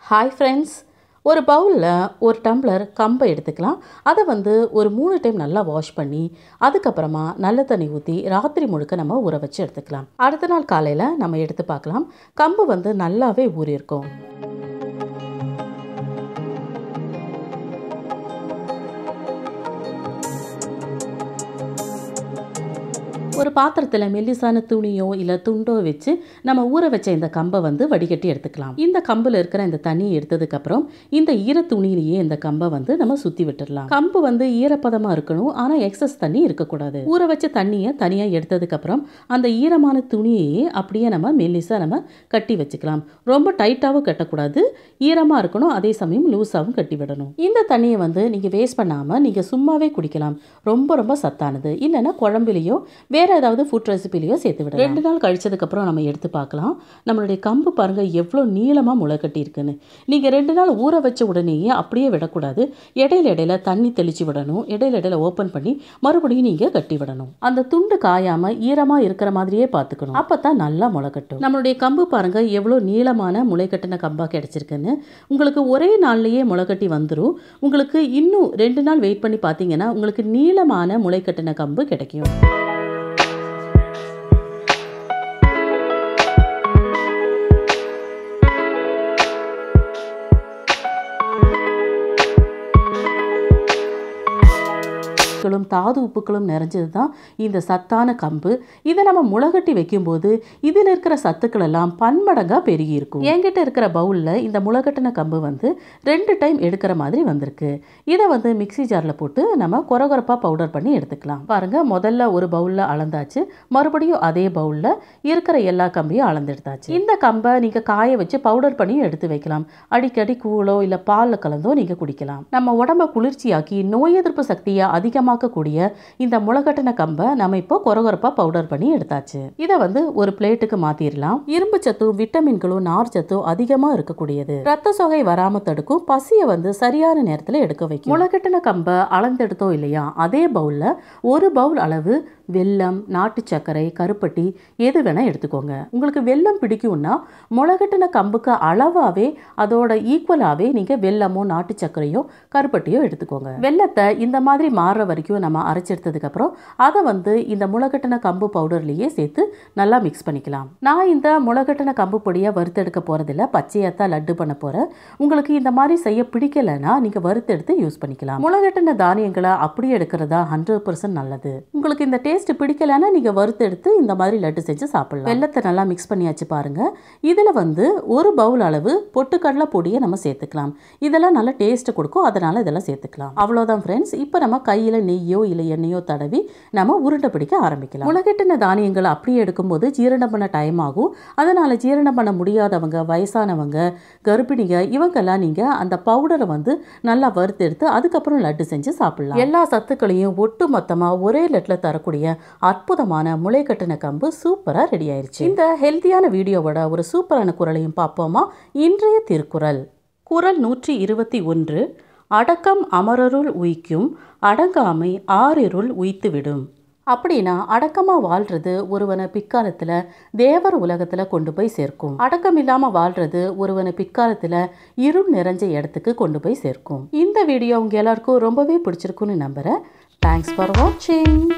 hi friends ஒரு பவுலில் ஒரு டம்ளர் கம்பை எடுத்துக்கலாம் அதை வந்து ஒரு மூணு டைம் நல்லா வாஷ் பண்ணி அதுக்கப்புறமா நல்ல தண்ணி ஊற்றி ராத்திரி முழுக்க நம்ம ஊற வச்சு எடுத்துக்கலாம் அடுத்த நாள் காலையில் நம்ம எடுத்து பார்க்கலாம் கம்பு வந்து நல்லாவே ஊறியிருக்கும் ஒரு பாத்திரத்தில் மெல்லிசான துணியோ இல்லை துண்டோ வச்சு நம்ம ஊற வச்ச இந்த கம்பை வந்து வடிகட்டி எடுத்துக்கலாம் இந்த கம்பில் இருக்கிற இந்த தண்ணியை எடுத்ததுக்கப்புறம் இந்த ஈர துணியிலேயே இந்த கம்பை வந்து நம்ம சுற்றி விட்டுடலாம் கம்பு வந்து ஈரப்பதமாக இருக்கணும் ஆனால் எக்ஸஸ் தண்ணி இருக்கக்கூடாது ஊற வச்ச தண்ணியை தனியாக எடுத்ததுக்கப்புறம் அந்த ஈரமான துணியையே அப்படியே நம்ம மெல்லிசாக நம்ம கட்டி வச்சுக்கலாம் ரொம்ப டைட்டாகவும் கட்டக்கூடாது ஈரமாக இருக்கணும் அதே சமயம் லூஸாகவும் கட்டி விடணும் இந்த தண்ணியை வந்து நீங்கள் வேஸ்ட் பண்ணாமல் நீங்கள் சும்மாவே குடிக்கலாம் ரொம்ப ரொம்ப சத்தானது இல்லைன்னா குழம்புலையோ வேற ஏதாவது ஃபுட் ரெசிபிலையோ சேர்த்து விடலாம் ரெண்டு நாள் கழிச்சதுக்கப்புறம் நம்ம எடுத்து பார்க்கலாம் நம்மளுடைய கம்பு பாருங்க எவ்வளோ நீளமாக முளை கட்டி இருக்குன்னு நீங்கள் ரெண்டு நாள் ஊற வச்ச உடனேயே அப்படியே விடக்கூடாது இடையில இடையில தண்ணி தெளிச்சு விடணும் இடையில இடையில ஓப்பன் பண்ணி மறுபடியும் நீங்கள் கட்டி விடணும் அந்த துண்டு காயாமல் ஈரமாக இருக்கிற மாதிரியே பார்த்துக்கணும் அப்போ தான் நல்லா முளை கட்டும் நம்மளுடைய கம்பு பாருங்க எவ்வளோ நீளமான முளை கட்டின கம்பாக கிடைச்சிருக்குன்னு உங்களுக்கு ஒரே நாள்லயே முளை கட்டி வந்துடும் உங்களுக்கு இன்னும் ரெண்டு நாள் வெயிட் பண்ணி பார்த்தீங்கன்னா உங்களுக்கு நீளமான முளை கட்டின கம்பு கிடைக்கும் உப்புக்களும் தாது உப்புக்களும் நிறைஞ்சது தான் இந்த சத்தான கம்பு இதை நம்ம முளைகட்டி வைக்கும்போது இதில் இருக்கிற சத்துக்கள் எல்லாம் பன்மடங்காக பெருகி இருக்கும் என்கிட்ட இருக்கிற பவுலில் இந்த முளைகட்டின கம்பு வந்து ரெண்டு டைம் எடுக்கிற மாதிரி வந்திருக்கு இதை வந்து மிக்சி ஜாரில் போட்டு நம்ம கொரகொரப்பாக பவுடர் பண்ணி எடுத்துக்கலாம் பாருங்கள் முதல்ல ஒரு பவுலில் அளந்தாச்சு மறுபடியும் அதே பவுலில் இருக்கிற எல்லா கம்பையும் அளந்து எடுத்தாச்சு இந்த கம்பை நீங்கள் காய வச்சு பவுடர் பண்ணியும் எடுத்து வைக்கலாம் அடிக்கடி கூழோ இல்லை பாலில் கலந்தோ நீங்கள் குடிக்கலாம் நம்ம உடம்ப குளிர்ச்சியாக்கி நோய் எதிர்ப்பு சக்தியை அதிகமாக அதிகமாக்கக்கூடிய இந்த முளைகட்டின கம்பை நம்ம இப்போ கொரகொரப்பாக பவுடர் பண்ணி எடுத்தாச்சு இதை வந்து ஒரு பிளேட்டுக்கு மாற்றிடலாம் இரும்பு சத்தும் விட்டமின்களும் நார் சத்தும் அதிகமாக இருக்கக்கூடியது ரத்த சொகை வராமல் தடுக்கும் பசியை வந்து சரியான நேரத்தில் எடுக்க வைக்கும் முளைகட்டின கம்பை அளந்தெடுத்தோம் இல்லையா அதே பவுலில் ஒரு பவுல் அளவு வெல்லம் நாட்டு சர்க்கரை கருப்பட்டி எது வேணால் எடுத்துக்கோங்க உங்களுக்கு வெல்லம் பிடிக்கும்னா முளைகட்டின கம்புக்கு அளவாகவே அதோட ஈக்குவலாகவே நீங்கள் வெல்லமோ நாட்டு சர்க்கரையோ கருப்பட்டியோ எடுத்துக்கோங்க வெல்லத்தை இந்த மாதிரி மாறுற வரைக்கும் நம்ம அரைச்செடுத்ததுக்கப்புறம் அதை வந்து இந்த முளைகட்டின கம்பு பவுடர்லேயே சேர்த்து நல்லா மிக்ஸ் பண்ணிக்கலாம் நான் இந்த முளைகட்டின கம்பு பொடியை வறுத்தெடுக்க போகிறதில்ல பச்சையத்தான் லட்டு பண்ண போகிறேன் உங்களுக்கு இந்த மாதிரி செய்ய பிடிக்கலைன்னா நீங்கள் வறுத்தெடுத்து யூஸ் பண்ணிக்கலாம் முளைகட்டின தானியங்களை அப்படியே எடுக்கிறதா ஹண்ட்ரட் பர்சன்ட் நல்லது உங்களுக்கு இந்த டேஸ்ட் பிடிக்கலைன்னா நீங்கள் வறுத்தெடுத்து இந்த மாதிரி லட்டு செஞ்சு சாப்பிடலாம் வெள்ளத்தை நல்லா மிக்ஸ் பண்ணியாச்சு பாருங்கள் இதில் வந்து ஒரு பவுல் அளவு பொட்டுக்கடலை பொடியை நம்ம சேர்த்துக்கலாம் இதெல்லாம் நல்லா டேஸ்ட்டு கொடுக்கும் அதனால் இதெல்லாம் சேர்த்துக்கலாம் அவ்வளோதான் ஃப்ரெண்ட்ஸ் இப்போ நம்ம கையில் நெய்யோ இல்லை எண்ணெயோ தடவி நம்ம உருண்டை பிடிக்க ஆரம்பிக்கலாம் முளைகட்டின தானியங்களை அப்படியே எடுக்கும்போது ஜீரணம் பண்ண டைம் ஆகும் அதனால் ஜீரணம் பண்ண முடியாதவங்க வயசானவங்க கர்ப்பிணிங்க இவங்கெல்லாம் நீங்கள் அந்த பவுடரை வந்து நல்லா வறுத்தெடுத்து அதுக்கப்புறம் லட்டு செஞ்சு சாப்பிடலாம் எல்லா சத்துக்களையும் ஒட்டு மொத்தமாக ஒரே லட்டில் தரக்கூடிய அற்புதமான முளைக்கட்டின கம்பு சூப்பராக ரெடி ஆயிருச்சு இந்த ஹெல்த்தியான வீடியோவோட ஒரு சூப்பரான குரலையும் பார்ப்போமா இன்றைய திருக்குறள் குரல் நூற்றி இருபத்தி ஒன்று அடக்கம் அமரருள் உய்க்கும் அடங்காமை ஆறிருள் உய்த்துவிடும் அப்படின்னா அடக்கமாக வாழ்கிறது ஒருவனை பிற்காலத்தில் தேவர் உலகத்தில் கொண்டு போய் சேர்க்கும் அடக்கம் இல்லாமல் வாழ்கிறது ஒருவனை பிற்காலத்தில் இருள் நிறைஞ்ச இடத்துக்கு கொண்டு போய் சேர்க்கும் இந்த வீடியோ உங்கள் எல்லாருக்கும் ரொம்பவே பிடிச்சிருக்குன்னு நம்புகிறேன் தேங்க்ஸ் ஃபார் வாட்சிங்